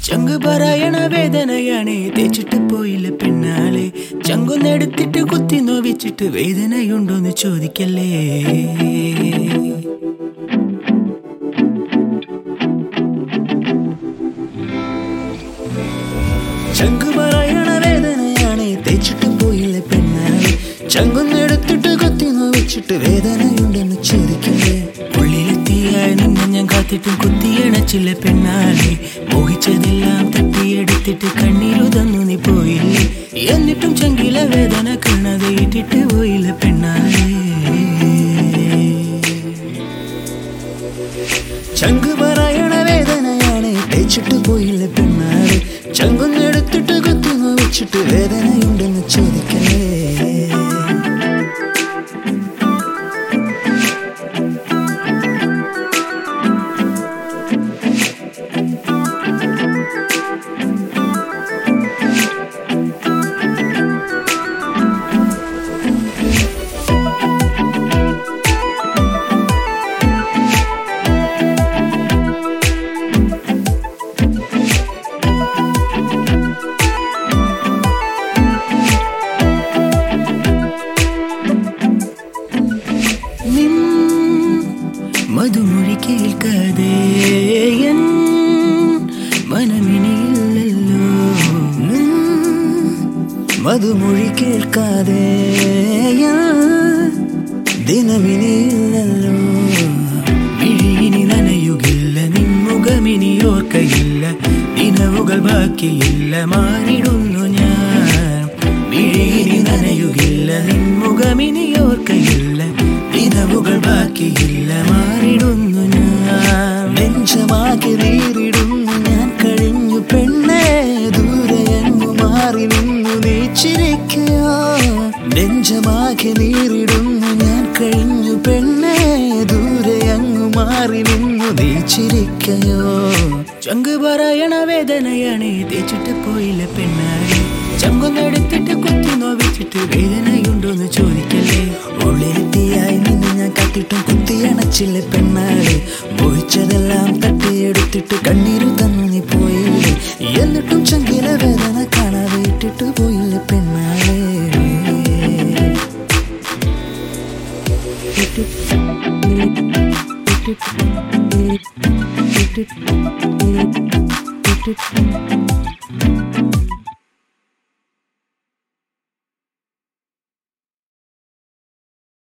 ചങ്ക് പറയണ വേദനയാണ് തേച്ചിട്ട് പോയില്ല പെണ്ണാളെ ചങ്കൊന്നെടുത്തിട്ട് കുത്തി നോവിച്ചിട്ട് വേദനയുണ്ടോന്ന് ചോദിക്കല്ലേ ചങ്ക് പറയണ വേദനയാണ് തേച്ചിട്ട് പോയില്ല പെണ്ണാളെ ചങ്കൊന്നെടുത്തിട്ട് കുത്തി നോവിച്ചിട്ട് വേദനയുണ്ടെന്ന് ചോദിക്കല്ലേ ഉള്ളിലെത്തിയായി നിന്നെ ഞാൻ കാത്തിട്ടും കുത്തിയണച്ചില്ല പെണ്ണാളെ മോഹിച്ചതെല്ലാം തട്ടിയെടുത്തിട്ട് കണ്ണീരുതന്നു നീ പോയില്ലേ എന്നിട്ടും ചങ്കില വേദന കാണാതെ ഇട്ടിട്ട് പോയില്ല പെണ്ണാളെ ചങ്ക് പറയണ വേദനയാണ് തേച്ചിട്ട് പോയില്ല പെണ്ണാളെ ചങ്കൊന്നെടുത്തിട്ട് കുത്തി നോവിച്ചിട്ട് വേദനയുണ്ടെന്ന് ചോദിക്കലേ നിൻ മധുമൊഴി കേൾക്കാതെ എൻ മനമിനിയില്ലല്ലോ നിൻ മധുമൊഴി കേൾക്കാതെ എൻ ദിനമിനിയില്ലല്ലോ വിഴിയിനി നനയുകില്ല നിൻമുഖമിനി ഓർക്കയില്ല ദിനവുകൾ ബാക്കിയില്ല മാറിടുന്നു ഞാൻ വിഴിയിനി നനയുകില്ല നിൻമുഖമിനി ഓർക്കയില്ല ദിനവുകൾ ബാക്കിയില്ല മാറിടുന്നു ഞാൻ നെഞ്ചമാകെ നീറിടുന്നു ഞാൻ കഴിഞ്ഞു പെണ്ണേ ദൂരെ എങ്ങു മാറി നിന്നു നീ ചിരിക്കയോ നെഞ്ചമാകെ നീറിടുന്നു ഞാൻ കഴിഞ്ഞു പെണ്ണേ ദൂരെ അങ്ങു മാറി നിന്നു നീ ചിരിക്കയോ ചങ്ക് പറയണ വേദനയാണ് തേച്ചിട്ട് പോയില്ല പെണ്ണാളെ ചങ്കൊന്നെടുത്തിട്ട് കുത്തി നോവിച്ചിട്ട് വേദനയുണ്ടോന്ന് ചോദിക്കല്ലേ ഉള്ളിലെത്തിയായി നിന്ന് ഞാൻ കത്തിട്ടും കുത്തി അണച്ചില്ല പെണ്ണാളെ മോഹിച്ചതെല്ലാം തട്ടിയെടുത്തിട്ട് കണ്ണീര് തന്നു നീ പോയില്ലേ എന്നിട്ടും ചങ്കില വേദന കാണാതെ ഇട്ടിട്ട് പോയില്ല പെണ്ണാളെ Thank you.